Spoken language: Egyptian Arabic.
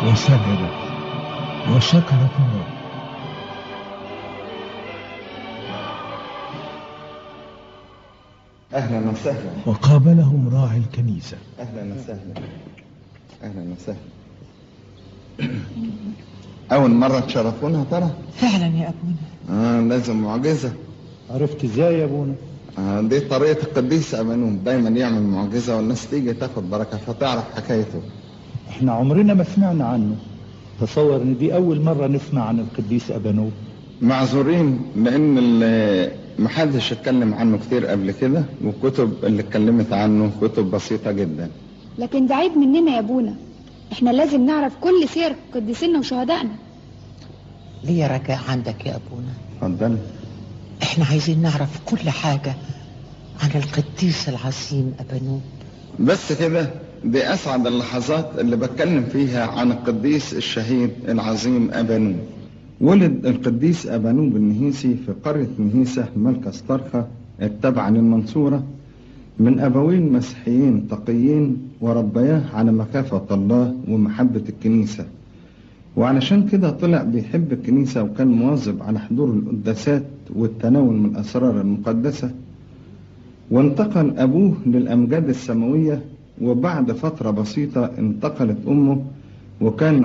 وسجد وشكر الله اهلا وسهلا وقابلهم راعي الكنيسة اهلا وسهلا اهلا وسهلا اول مره تشرفونا ترى فعلا يا أبونا آه لازم معجزه عرفت ازاي يا ابونا آه دي طريقه القديس امانون دايما يعمل معجزه والناس تيجي تاخد بركه فتعرف حكايته احنا عمرنا ما سمعنا عنه تصور ان دي اول مرة نسمع عن القديس ابانوب معذورين لان ال- محدش اتكلم عنه كتير قبل كده والكتب اللي اتكلمت عنه كتب بسيطه جدا لكن ده عيب مننا يا ابونا احنا لازم نعرف كل سير قديسنا وشهدائنا ليه رجاء عندك يا أبونا اتفضل احنا عايزين نعرف كل حاجة عن القديس العظيم أبانوب بس كده دي اسعد اللحظات اللي بتكلم فيها عن القديس الشهيد العظيم ابانوب ولد القديس ابانوب النهيسي في قرية نهيسة مركز طرخة التابعة للمنصورة من ابوين مسيحيين تقيين وربياه على مخافة الله ومحبة الكنيسة وعلشان كده طلع بيحب الكنيسة وكان مواظب على حضور القداسات والتناول من الأسرار المقدسة وانتقل أبوه للأمجاد السماوية وبعد فترة بسيطة انتقلت أمه وكان